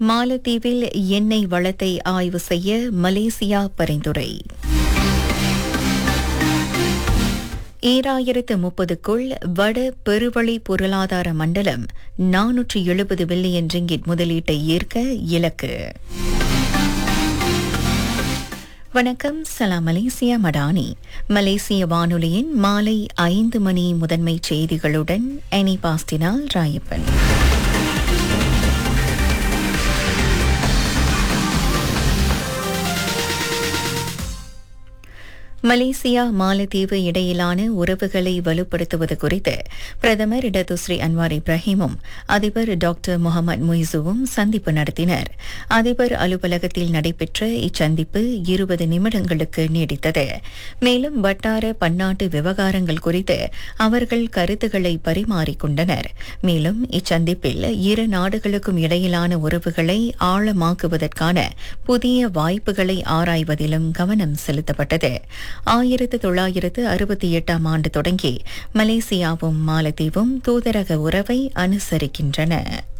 மாலத்தீவில் எண்ணெய் வளத்தை ஆய்வு செய்ய மலேசியா பரிந்துரை ஈராயிரத்து முப்பதுக்குள் வட பெருவழி பொருளாதார மண்டலம் நானூற்று எழுபது பில்லியன் ரிங்கிட் முதலீட்டை ஈர்க்க இலக்கு வணக்கம் சலாம் மலேசியா மடானி மலேசிய வானொலியின் மாலை ஐந்து மணி முதன்மை செய்திகளுடன் எனி பாஸ்டினால் ராயப்பன் மலேசியா மாலத்தீவு இடையிலான உறவுகளை வலுப்படுத்துவது குறித்து பிரதமர் இடதுஸ்ரீ அன்வார் இப்ராஹிமும் அதிபர் டாக்டர் முகமது முய்சுவும் சந்திப்பு நடத்தினர் அதிபர் அலுவலகத்தில் நடைபெற்ற இச்சந்திப்பு இருபது நிமிடங்களுக்கு நீடித்தது மேலும் வட்டார பன்னாட்டு விவகாரங்கள் குறித்து அவர்கள் கருத்துக்களை பரிமாறிக்கொண்டனர் மேலும் இச்சந்திப்பில் இரு நாடுகளுக்கும் இடையிலான உறவுகளை ஆழமாக்குவதற்கான புதிய வாய்ப்புகளை ஆராய்வதிலும் கவனம் செலுத்தப்பட்டது ஆயிரத்து தொள்ளாயிரத்து அறுபத்தி எட்டாம் ஆண்டு தொடங்கி மலேசியாவும் மாலத்தீவும் தூதரக உறவை அனுசரிக்கின்றன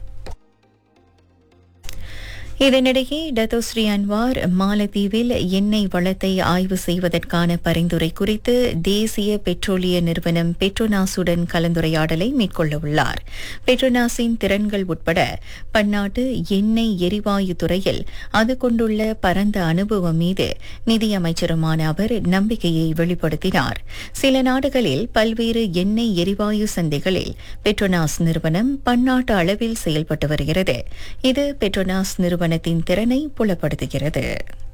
இதனிடையே டத்தோஸ்ரீ அன்வார் மாலத்தீவில் எண்ணெய் வளத்தை ஆய்வு செய்வதற்கான பரிந்துரை குறித்து தேசிய பெட்ரோலிய நிறுவனம் பெட்ரோனாஸுடன் கலந்துரையாடலை மேற்கொள்ள உள்ளார் பெட்ரோனாஸின் திறன்கள் உட்பட பன்னாட்டு எண்ணெய் எரிவாயு துறையில் அது கொண்டுள்ள பரந்த அனுபவம் மீது நிதியமைச்சருமான அவர் நம்பிக்கையை வெளிப்படுத்தினார் சில நாடுகளில் பல்வேறு எண்ணெய் எரிவாயு சந்தைகளில் பெட்ரோனாஸ் நிறுவனம் பன்னாட்டு அளவில் செயல்பட்டு வருகிறது இது பெட்ரோனாஸ் நிறுவனத்தின் திறனை புலப்படுத்துகிறது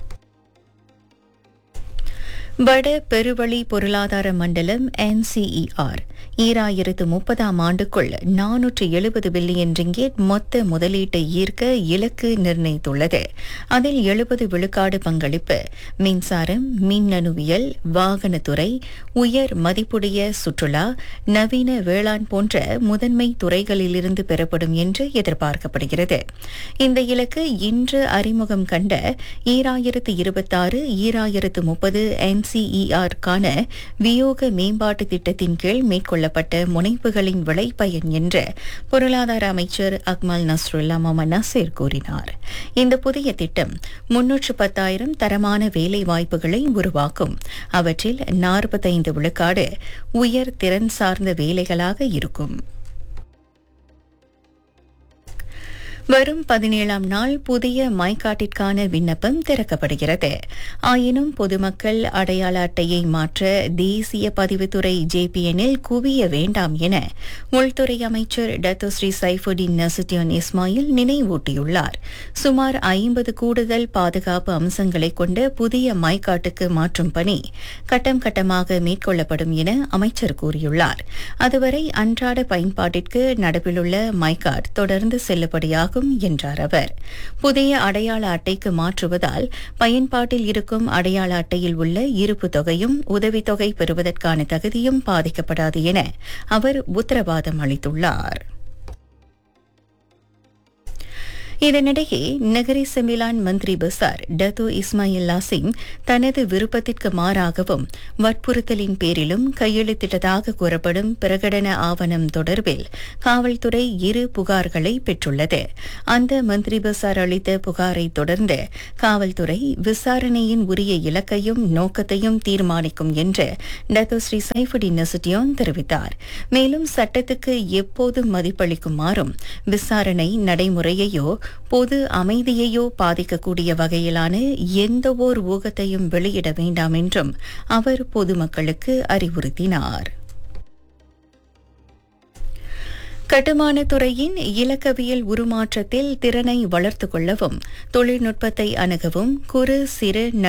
வட பெருவழி பொருளாதார மண்டலம் என்சிஇஆர் ஈராயிரத்து முப்பதாம் ஆண்டுக்குள் நானூற்று எழுபது பில்லியன் ரிங்கேட் மொத்த முதலீட்டை ஈர்க்க இலக்கு நிர்ணயித்துள்ளது அதில் எழுபது விழுக்காடு பங்களிப்பு மின்சாரம் மின்னணுவியல் வாகனத்துறை உயர் மதிப்புடைய சுற்றுலா நவீன வேளாண் போன்ற முதன்மை துறைகளிலிருந்து பெறப்படும் என்று எதிர்பார்க்கப்படுகிறது இந்த இலக்கு இன்று அறிமுகம் கண்ட ஈராயிரத்து இருபத்தாறு ஈராயிரத்து முப்பது என்சிஇஆருக்கான வியோக மேம்பாட்டு திட்டத்தின் கீழ் மேற்கொள்ளப்பட்ட முனைப்புகளின் விளைபயன் என்று பொருளாதார அமைச்சர் அக்மல் நஸ்ருல்லா மொமன் நசீர் கூறினார் இந்த புதிய திட்டம் முன்னூற்று பத்தாயிரம் தரமான வேலை வாய்ப்புகளை உருவாக்கும் அவற்றில் நாற்பத்தைந்து விழுக்காடு உயர் திறன் சார்ந்த வேலைகளாக இருக்கும் வரும் பதினேழாம் நாள் புதிய மைகாட்டிற்கான விண்ணப்பம் திறக்கப்படுகிறது ஆயினும் பொதுமக்கள் அடையாள அட்டையை மாற்ற தேசிய பதிவுத்துறை ஜேபிஎனில் குவிய வேண்டாம் என உள்துறை அமைச்சர் டத்தோஸ்ரீ சைஃபுடின் நசுட்டியான் இஸ்மாயில் நினைவூட்டியுள்ளார் சுமார் ஐம்பது கூடுதல் பாதுகாப்பு அம்சங்களை கொண்ட புதிய மைகாட்டுக்கு மாற்றும் பணி கட்டம் கட்டமாக மேற்கொள்ளப்படும் என அமைச்சர் கூறியுள்ளார் அதுவரை அன்றாட பயன்பாட்டிற்கு நடப்பிலுள்ள மைகாட் தொடர்ந்து செல்லுபடியாகும் ஆகும் என்றார் அவர் புதிய அடையாள அட்டைக்கு மாற்றுவதால் பயன்பாட்டில் இருக்கும் அடையாள அட்டையில் உள்ள இருப்பு தொகையும் உதவித்தொகை பெறுவதற்கான தகுதியும் பாதிக்கப்படாது என அவர் உத்தரவாதம் அளித்துள்ளார் இதனிடையே நகரி செமிலான் மந்திரி பசார் டத்தோ இஸ்மாயில்லா சிங் தனது விருப்பத்திற்கு மாறாகவும் வற்புறுத்தலின் பேரிலும் கையெழுத்திட்டதாக கூறப்படும் பிரகடன ஆவணம் தொடர்பில் காவல்துறை இரு புகார்களை பெற்றுள்ளது அந்த மந்திரி பசார் அளித்த புகாரை தொடர்ந்து காவல்துறை விசாரணையின் உரிய இலக்கையும் நோக்கத்தையும் தீர்மானிக்கும் என்று டத்தோ ஸ்ரீ சைஃபுடின் நசுட்டியோன் தெரிவித்தார் மேலும் சட்டத்துக்கு எப்போதும் மதிப்பளிக்குமாறும் விசாரணை நடைமுறையையோ பொது அமைதியையோ பாதிக்கக்கூடிய வகையிலான எந்தவோர் ஊகத்தையும் வெளியிட வேண்டாம் என்றும் அவர் பொதுமக்களுக்கு அறிவுறுத்தினார் கட்டுமான துறையின் இலக்கவியல் உருமாற்றத்தில் திறனை வளர்த்துக் கொள்ளவும் தொழில்நுட்பத்தை அணுகவும் குறு சிறு